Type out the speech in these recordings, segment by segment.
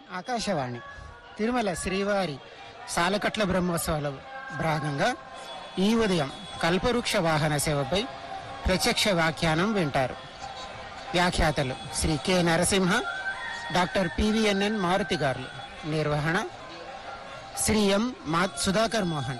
ఆకాశవాణి తిరుమల శ్రీవారి సాలకట్ల బ్రహ్మోత్సవాల భాగంగా ఈ ఉదయం కల్పవృక్ష వాహన సేవపై ప్రత్యక్ష వ్యాఖ్యానం వింటారు వ్యాఖ్యాతలు Shri K Narasimha doctor PVNN Maruti గారు నిర్వహణ శ్రీ ఎం మా సుధాకర్ మోహన్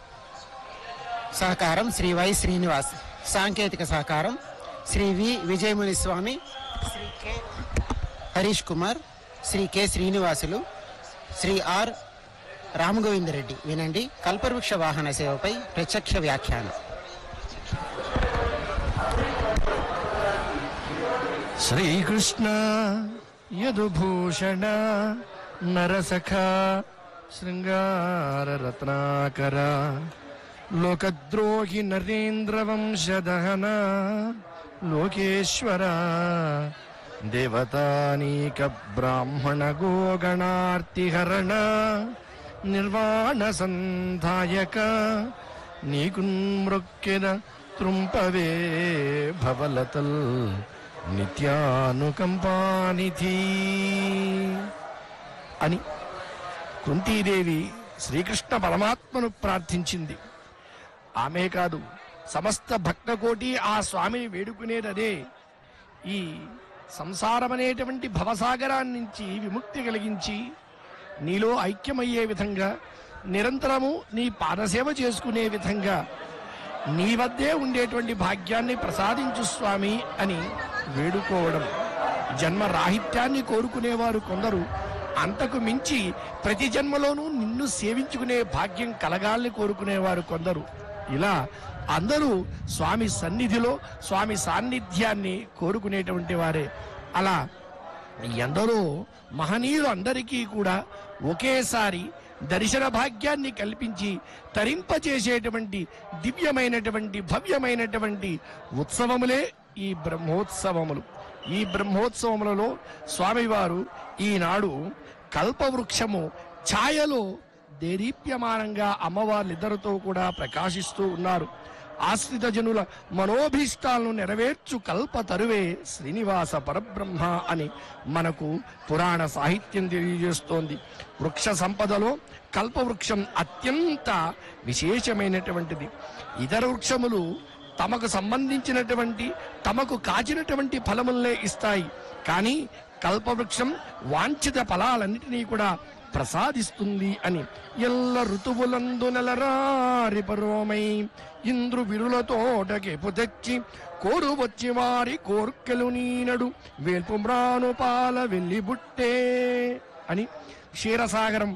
సహకారం శ్రీ వై శ్రీనివాస్ సాంకేతిక సహకారం Shri V Vijayamuni Swamy Shri K Harish Kumar Shri K Srinivasulu Shri R Ramagovindareddy వినండి కల్పవృక్ష వాహన సేవపై ప్రత్యక్ష వ్యాఖ్యానం శ్రీకృష్ణ యదుభూషణ నరసఖ శృంగారరత్నాకర లోకద్రోహి నరేంద్రవంశదహన లోకేశ్వర దేవతానీక బ్రాహ్మణ గోగణార్తిహరణ నిర్వాణ సంధాయక నీకున్మృక్కిన త్రుంపవే భవలతల్ నిత్యానుకంపానిధి అని కుంతీదేవి శ్రీకృష్ణ పరమాత్మను ప్రార్థించింది ఆమె కాదు సమస్త భక్తకోటి ఆ స్వామిని వేడుకునేదదే ఈ సంసారమనేటువంటి భవసాగరాన్ని నుంచి విముక్తి కలిగించి నీలో ఐక్యమయ్యే విధంగా నిరంతరము నీ పాదసేవ చేసుకునే విధంగా నీ వద్దే ఉండేటువంటి భాగ్యాన్ని ప్రసాదించు స్వామి అని వేడుకోవడం జన్మ రాహిత్యాన్ని కోరుకునేవారు కొందరు అంతకు మించి ప్రతి జన్మలోనూ నిన్ను సేవించుకునే భాగ్యం కలగాలని కోరుకునేవారు కొందరు ఇలా అందరూ స్వామి సన్నిధిలో స్వామి సాన్నిధ్యాన్ని కోరుకునేటువంటి వారే అలా ఎందరో మహనీయులు అందరికీ కూడా ఒకేసారి దర్శన భాగ్యాన్ని కల్పించి తరింపచేసేటువంటి దివ్యమైనటువంటి భవ్యమైనటువంటి ఉత్సవములే ఈ బ్రహ్మోత్సవములు ఈ బ్రహ్మోత్సవములలో స్వామివారు ఈనాడు కల్పవృక్షము ఛాయలో దేదీప్యమానంగా అమ్మవార్లిద్దరితో కూడా ప్రకాశిస్తూ ఉన్నారు ఆశ్రిత జనుల మనోభీష్టాలను నెరవేర్చు కల్ప తరువే శ్రీనివాస పరబ్రహ్మ అని మనకు పురాణ సాహిత్యం తెలియజేస్తోంది వృక్ష సంపదలో కల్పవృక్షం అత్యంత విశేషమైనటువంటిది ఇతర వృక్షములు తమకు సంబంధించినటువంటి తమకు కాచినటువంటి ఫలములనే ఇస్తాయి కానీ కల్పవృక్షం వాంఛిత ఫలాలన్నిటినీ కూడా ప్రసాదిస్తుంది అని ఎల్ల ఋతువులందు నెలరారి పరోమై ఇంద్రు విరుల తోటకెపు తెచ్చి కోరు వచ్చి వారి కోర్కెలు నీనడు వేల్పు మ్రాను పాల వెళ్ళి బుట్టే అని క్షీరసాగరం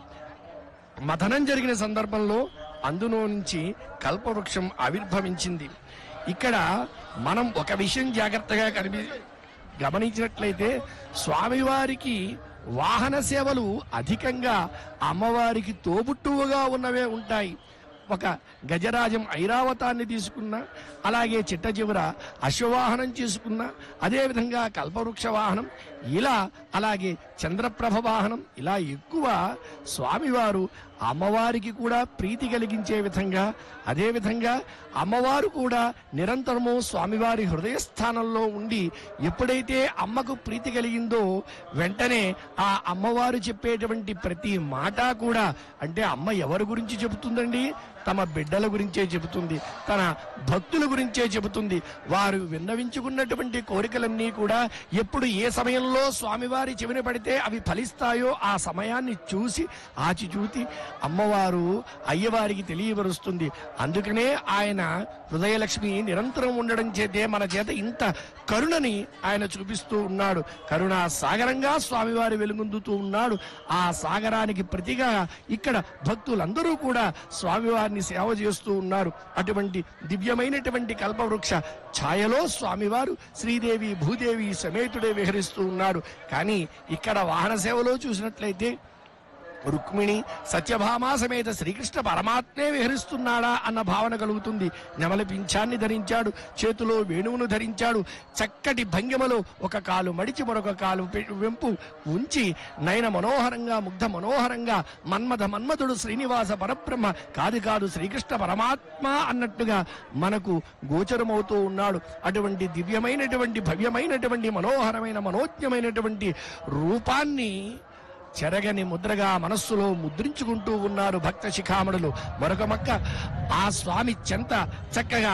మథనం జరిగిన సందర్భంలో అందులో నుంచి కల్పవృక్షం ఆవిర్భవించింది ఇక్కడ మనం ఒక విషయం జాగ్రత్తగా కనిపి గమనించినట్లయితే స్వామివారికి వాహన సేవలు అధికంగా అమ్మవారికి తోబుట్టువుగా ఉన్నవే ఉంటాయి ఒక గజరాజం ఐరావతాన్ని తీసుకున్నా అలాగే చిట్ట చివర అశ్వవాహనం చేసుకున్నా అదేవిధంగా కల్పవృక్ష వాహనం ఇలా అలాగే చంద్రప్రభ వాహనం ఇలా ఎక్కువ స్వామివారు అమ్మవారికి కూడా ప్రీతి కలిగించే విధంగా అదేవిధంగా అమ్మవారు కూడా నిరంతరము స్వామివారి హృదయ స్థానంలో ఉండి ఎప్పుడైతే అమ్మకు ప్రీతి కలిగిందో వెంటనే ఆ అమ్మవారు చెప్పేటువంటి ప్రతి మాట కూడా అంటే అమ్మ ఎవరి గురించి చెబుతుందండి తమ బిడ్డల గురించే చెబుతుంది తన భక్తుల గురించే చెబుతుంది వారు విన్నవించుకున్నటువంటి కోరికలన్నీ కూడా ఎప్పుడు ఏ సమయంలో స్వామివారి చెవిన పడితే అవి ఫలిస్తాయో ఆ సమయాన్ని చూసి ఆచి చూసి అమ్మవారు అయ్యవారికి తెలియపరుస్తుంది అందుకనే ఆయన హృదయలక్ష్మి నిరంతరం ఉండడం చేతే మన చేత ఇంత కరుణని ఆయన చూపిస్తూ ఉన్నాడు కరుణా సాగరంగా స్వామివారి వెలుగొందుతూ ఉన్నాడు ఆ సాగరానికి ప్రతిగా ఇక్కడ భక్తులందరూ కూడా స్వామివారిని సేవ చేస్తూ ఉన్నారు అటువంటి దివ్యమైనటువంటి కల్పవృక్ష ఛాయలో స్వామివారు శ్రీదేవి భూదేవి సమేతుడే విహరిస్తూ ఉన్నాడు కానీ ఇక్కడ వాహన సేవలో చూసినట్లయితే రుక్మిణి సత్యభామ సమేత శ్రీకృష్ణ పరమాత్మే విహరిస్తున్నాడా అన్న భావన కలుగుతుంది నెమలి పింఛాన్ని ధరించాడు చేతిలో వేణువును ధరించాడు చక్కటి భంగిమలో ఒక కాలు మడిచి మరొక కాలు పె- వెంపు ఉంచి నయన మనోహరంగా ముగ్ధ మనోహరంగా మన్మథ మన్మధుడు శ్రీనివాస పరబ్రహ్మ కాదు కాదు శ్రీకృష్ణ పరమాత్మ అన్నట్టుగా మనకు గోచరమవుతూ ఉన్నాడు అటువంటి దివ్యమైనటువంటి భవ్యమైనటువంటి మనోహరమైన మనోజ్ఞమైనటువంటి రూపాన్ని చెరగని ముద్రగా మనస్సులో ముద్రించుకుంటూ ఉన్నారు భక్త శిఖామణులు మరొక మక్క ఆ స్వామి చెంత చక్కగా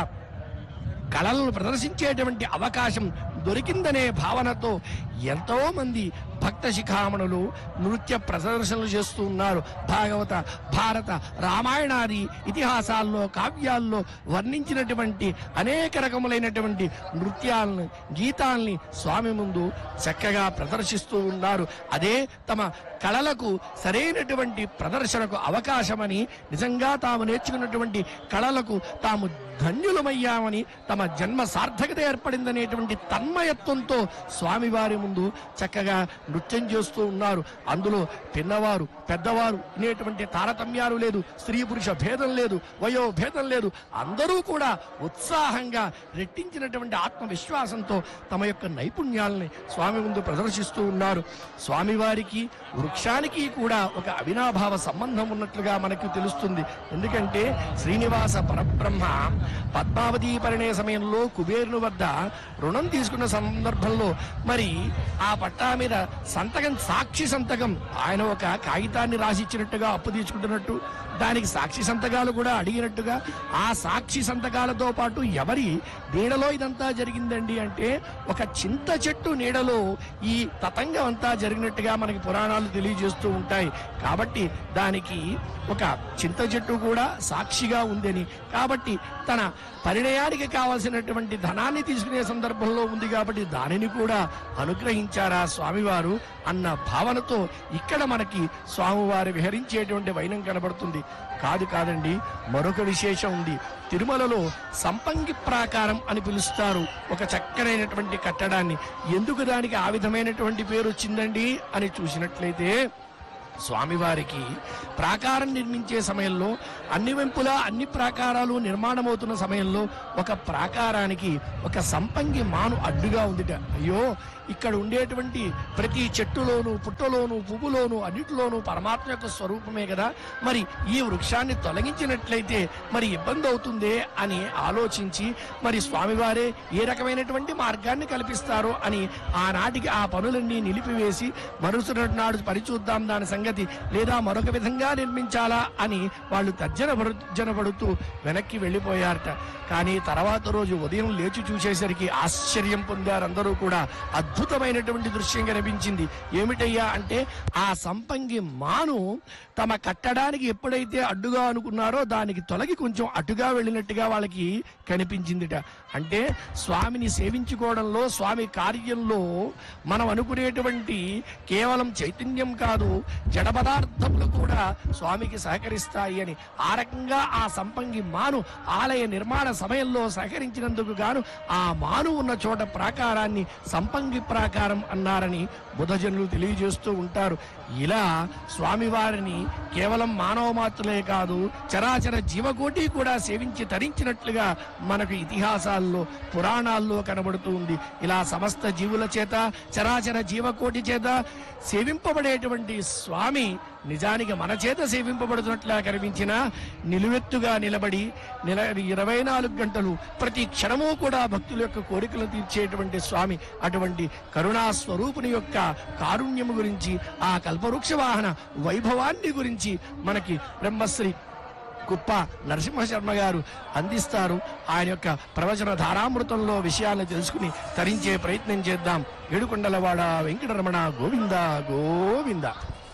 కళలను ప్రదర్శించేటువంటి అవకాశం దొరికిందనే భావనతో ఎంతో మంది భక్త శిఖామణులు నృత్య ప్రదర్శనలు చేస్తూ ఉన్నారు భాగవత భారత రామాయణాది ఇతిహాసాల్లో కావ్యాల్లో వర్ణించినటువంటి అనేక రకములైనటువంటి నృత్యాలను గీతాల్ని స్వామి ముందు చక్కగా ప్రదర్శిస్తూ ఉన్నారు అదే తమ కళలకు సరైనటువంటి ప్రదర్శనకు అవకాశమని నిజంగా తాము నేర్చుకున్నటువంటి కళలకు తాము ధన్యులమయ్యామని తమ జన్మ సార్థకత ఏర్పడిందనేటువంటి తన్మయత్వంతో స్వామివారి ముందు చక్కగా నృత్యం చేస్తూ ఉన్నారు అందులో పిన్నవారు పెద్దవారు అనేటువంటి తారతమ్యాలు లేదు స్త్రీ పురుష భేదం లేదు వయో భేదం లేదు అందరూ కూడా ఉత్సాహంగా రెట్టించినటువంటి ఆత్మవిశ్వాసంతో తమ యొక్క నైపుణ్యాలని స్వామి ముందు ప్రదర్శిస్తూ ఉన్నారు స్వామివారికి వృక్షానికి కూడా ఒక అవినాభావ సంబంధం ఉన్నట్లుగా మనకు తెలుస్తుంది ఎందుకంటే శ్రీనివాస పరబ్రహ్మ పద్మావతి పరిణయ సమయంలో కుబేరుని వద్ద రుణం తీసుకున్న సందర్భంలో మరి ఆ పట్టా మీద సంతకం సాక్షి సంతకం ఆయన ఒక కాగితాన్ని రాసిచ్చినట్టుగా అప్పు తీసుకుంటున్నట్టు దానికి సాక్షి సంతకాలు కూడా అడిగినట్టుగా ఆ సాక్షి సంతకాలతో పాటు ఎవరి నీడలో ఇదంతా జరిగిందండి అంటే ఒక చింత చెట్టు నీడలో ఈ తతంగం అంతా జరిగినట్టుగా మనకి పురాణాలు తెలియజేస్తూ ఉంటాయి కాబట్టి దానికి ఒక చింత చెట్టు కూడా సాక్షిగా ఉందని కాబట్టి తన పరిణయానికి కావలసినటువంటి ధనాన్ని తీసుకునే సందర్భంలో ఉంది కాబట్టి దానిని కూడా అనుగ్రహించారా స్వామివారు అన్న భావనతో ఇక్కడ మనకి స్వామివారు విహరించేటువంటి వైనం కనబడుతుంది కాదు కాదండి మరొక విశేషం ఉంది తిరుమలలో సంపంగి ప్రాకారం అని పిలుస్తారు ఒక చక్కనైనటువంటి కట్టడాన్ని ఎందుకు దానికి ఆ విధమైనటువంటి పేరు వచ్చిందండి అని చూసినట్లయితే స్వామివారికి ప్రాకారం నిర్మించే సమయంలో అన్ని వెంపులా అన్ని ప్రాకారాలు నిర్మాణమవుతున్న సమయంలో ఒక ప్రాకారానికి ఒక సంపంగి మాను అడ్డుగా ఉందిట అయ్యో ఇక్కడ ఉండేటువంటి ప్రతి చెట్టులోను పుట్టలోను పువ్వులోను అన్నిటిలోనూ పరమాత్మ యొక్క స్వరూపమే కదా మరి ఈ వృక్షాన్ని తొలగించినట్లయితే మరి ఇబ్బంది అవుతుందే అని ఆలోచించి మరి స్వామివారే ఏ రకమైనటువంటి మార్గాన్ని కల్పిస్తారో అని ఆనాటికి ఆ పనులన్నీ నిలిపివేసి మరుసటి నాడు పరిచూద్దాం దాని సంగతి లేదా మరొక విధంగా నిర్మించాలా అని వాళ్ళు తర్జన భర్జన పడుతూ వెనక్కి వెళ్ళిపోయారట కానీ తర్వాత రోజు ఉదయం లేచి చూసేసరికి ఆశ్చర్యం పొందారు అందరూ కూడా అద్భుతమైనటువంటి దృశ్యం కనిపించింది ఏమిటయ్యా అంటే ఆ సంపంగి మాను తమ కట్టడానికి ఎప్పుడైతే అడ్డుగా అనుకున్నారో దానికి తొలగి కొంచెం అటుగా వెళ్ళినట్టుగా వాళ్ళకి కనిపించిందిట అంటే స్వామిని సేవించుకోవడంలో స్వామి కార్యంలో మనం అనుకునేటువంటి కేవలం చైతన్యం కాదు జడ పదార్థములు కూడా స్వామికి సహకరిస్తాయి అని ఆ రకంగా ఆ సంపంగి మాను ఆలయ నిర్మాణ సమయంలో సహకరించినందుకు గాను ఆ మాను ఉన్న చోట ప్రాకారాన్ని సంపంగి ప్రాకారం అన్నారని బుధజనులు తెలియజేస్తూ ఉంటారు ఇలా స్వామివారిని కేవలం మానవ మాత్రులే కాదు చరాచర జీవకోటి కూడా సేవించి తరించినట్లుగా మనకు ఇతిహాసాల్లో పురాణాల్లో కనబడుతూ ఉంది ఇలా సమస్త జీవుల చేత చరాచర జీవకోటి చేత సేవింపబడేటువంటి స్వామి నిజానికి మన చేత సేవింపబడుతున్నట్లా కనిపించిన నిలువెత్తుగా నిలబడి నిల ఇరవై నాలుగు గంటలు ప్రతి క్షణము కూడా భక్తుల యొక్క కోరికలు తీర్చేటువంటి స్వామి అటువంటి కరుణా స్వరూపుని యొక్క కారుణ్యము గురించి ఆ కల్పవృక్ష వాహన వైభవాన్ని గురించి మనకి బ్రహ్మశ్రీ కుప్ప నరసింహ శర్మ గారు అందిస్తారు ఆయన యొక్క ప్రవచన ధారామృతంలో విషయాలను తెలుసుకుని తరించే ప్రయత్నం చేద్దాం ఏడుకొండలవాడ వెంకటరమణ గోవింద గోవింద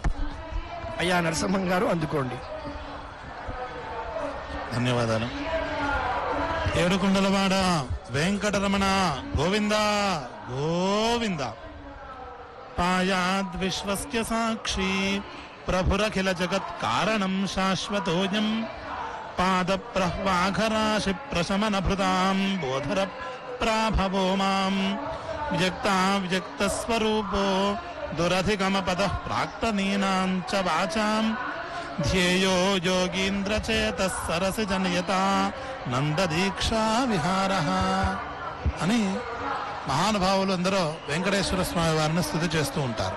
అయ్యా నరసింహం గారు అందుకోండి ధన్యవాదాలు ఏడుకుండలవాడ వెంకటరమణ గోవింద గోవింద పాయాద్ విశ్వస్య సాక్షి ప్రభురఖిల జగత్ కారణం శాశ్వతోయం పాద ప్రహ్వాఘరాశి ప్రశమన భృతాం బోధర ప్రాభవో మాం వ్యక్తా వ్యక్త స్వరూపో దురధిగమ పద ప్రాక్తనీనాం చ వాచాం ధ్యేయో యోగీంద్రచేత సరసి జనయత నందదీక్షా విహార అని మహానుభావులు అందరూ వెంకటేశ్వర స్వామి వారిని స్థుతి చేస్తూ ఉంటారు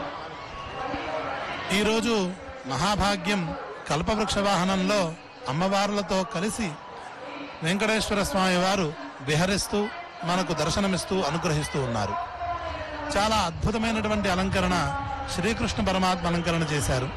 ఈరోజు మహాభాగ్యం కల్పవృక్ష వాహనంలో అమ్మవార్లతో కలిసి వెంకటేశ్వర స్వామి వారు విహరిస్తూ మనకు దర్శనమిస్తూ అనుగ్రహిస్తూ ఉన్నారు చాలా అద్భుతమైనటువంటి అలంకరణ శ్రీకృష్ణ పరమాత్మ అలంకరణ చేశారు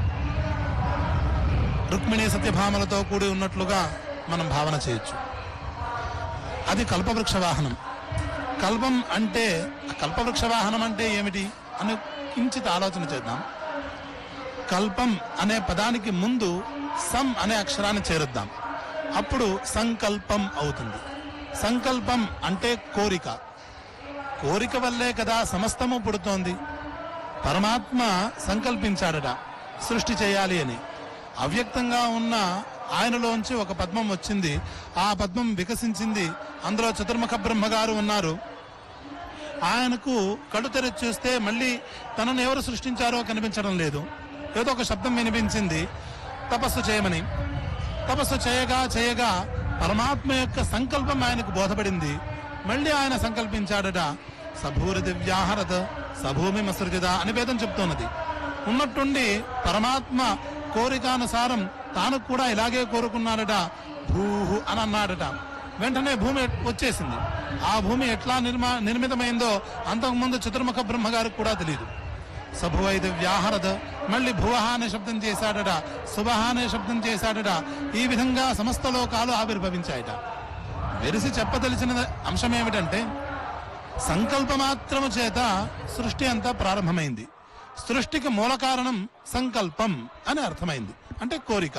రుక్మిణి సత్యభామలతో కూడి ఉన్నట్లుగా మనం భావన చేయొచ్చు అది కల్పవృక్ష వాహనం కల్పం అంటే కల్పవృక్ష వాహనం అంటే ఏమిటి అని కించిత్ ఆలోచన చేద్దాం కల్పం అనే పదానికి ముందు సం అనే అక్షరాన్ని చేరుద్దాం అప్పుడు సంకల్పం అవుతుంది సంకల్పం అంటే కోరిక కోరిక వల్లే కదా సమస్తము పుడుతోంది పరమాత్మ సంకల్పించాడట సృష్టి చేయాలి అని అవ్యక్తంగా ఉన్న ఆయనలోంచి ఒక పద్మం వచ్చింది ఆ పద్మం వికసించింది అందులో చతుర్ముఖ బ్రహ్మగారు ఉన్నారు ఆయనకు కళ్ళు తెరచి చూస్తే మళ్ళీ తనను ఎవరు సృష్టించారో కనిపించడం లేదు ఏదో ఒక శబ్దం వినిపించింది తపస్సు చేయమని తపస్సు చేయగా చేయగా పరమాత్మ యొక్క సంకల్పం ఆయనకు బోధపడింది మళ్ళీ ఆయన సంకల్పించాడట సభూరి దివ్యాహరత సభూమి మసృజద అని వేదం చెప్తున్నది ఉన్నట్టుండి పరమాత్మ కోరికానుసారం తాను కూడా ఇలాగే కోరుకున్నాడట భూహు అని అన్నాడట వెంటనే భూమి వచ్చేసింది ఆ భూమి ఎట్లా నిర్మా నిర్మితమైందో అంతకుముందు చతుర్ముఖ బ్రహ్మగారికి కూడా తెలియదు సభువైద వ్యాహరద మళ్ళీ భువహ అనే శబ్దం చేశాడట శుభహ అనే శబ్దం చేశాడట ఈ విధంగా సమస్త లోకాలు ఆవిర్భవించాయట వెరిసి చెప్పదలిచిన అంశం ఏమిటంటే సంకల్ప మాత్రము చేత సృష్టి అంతా ప్రారంభమైంది సృష్టికి మూల కారణం సంకల్పం అని అర్థమైంది అంటే కోరిక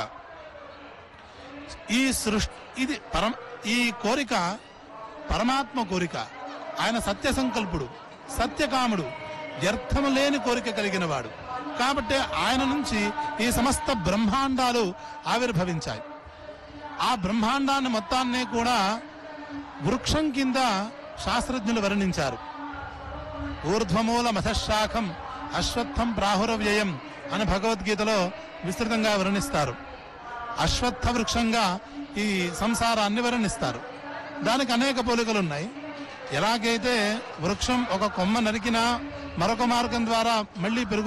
ఈ సృష్టి ఇది పరమ ఈ కోరిక పరమాత్మ కోరిక ఆయన సత్య సంకల్పుడు సత్యకాముడు వ్యర్థము లేని కోరిక కలిగిన వాడు కాబట్టి ఆయన నుంచి ఈ సమస్త బ్రహ్మాండాలు ఆవిర్భవించాయి ఆ బ్రహ్మాండాన్ని మొత్తాన్ని కూడా వృక్షం కింద శాస్త్రజ్ఞులు వర్ణించారు ఊర్ధ్వమూల మధశాఖం అశ్వత్థం ప్రాహురవ్యయం అని భగవద్గీతలో విస్తృతంగా వర్ణిస్తారు అశ్వత్థ వృక్షంగా ఈ సంసారాన్ని వర్ణిస్తారు దానికి అనేక పోలికలు ఉన్నాయి ఎలాగైతే వృక్షం ఒక కొమ్మ నరికినా మరొక మార్గం ద్వారా మళ్ళీ పెరుగు